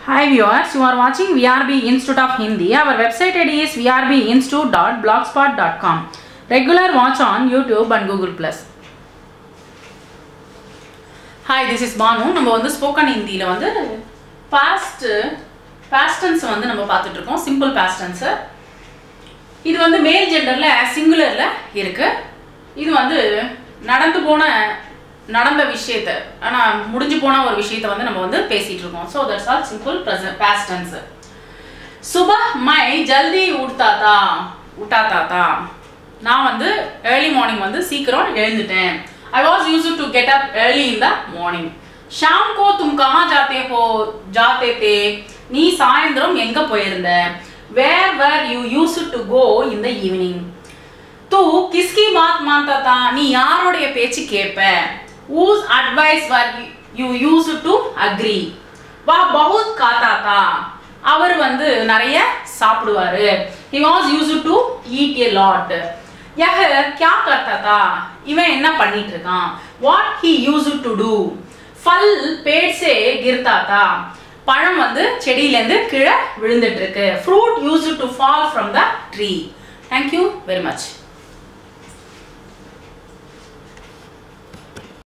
Hi viewers, you are watching VRB Institute of Hindi. Our website ID is vrbinstitute.blogspot.com. Regular watch on YouTube and Google+. Hi this is Banu நம்ம வந்து spoken ஹிந்தியில் வந்து past பாஸ்டன்ஸ் வந்து நம்ம பார்த்துட்டு இருக்கோம் simple past tense இது வந்து மேல் ஜெண்டரில் சிங்குலரில் இருக்கு இது வந்து நடந்து போன நடந்த விஷயத்த ஆனால் முடிஞ்சு போன ஒரு விஷயத்த வந்து நம்ம வந்து பேசிட்டு இருக்கோம் so that's all simple past tense சுபஹ் மை ஜல்தி உட்தாத்தா உட்டாத்தாத்தா நான் வந்து ஏர்லி மார்னிங் வந்து சீக்கிரம் எழுந்துட்டேன் I was use to get up early in the morning ஷாம் கோ தும் கஹா ஜாத்தே ஹோ ஜாத்தே தே நீ சாயந்தரம் எங்க போயிருந்த where where you use to go in the evening தூ கிஸ்கி பாத் மான்தா தா நீ யாருடைய பேச்சு கேட்ப whose advice were you use to agree வா பகுத் காத்தா தா அவர் வந்து நிறைய சாப்பிடுவாரு he was use to eat a lot யஹ கியா கர்த்தா தா இவன் என்ன பண்ணிட்டு இருக்கான் what he use to do ஃபல் பேட் சே கிர்தா தா பழம் வந்து செடியிலேருந்து கீழே விழுந்துட்டு இருக்கு fruit use to fall from the tree thank you very much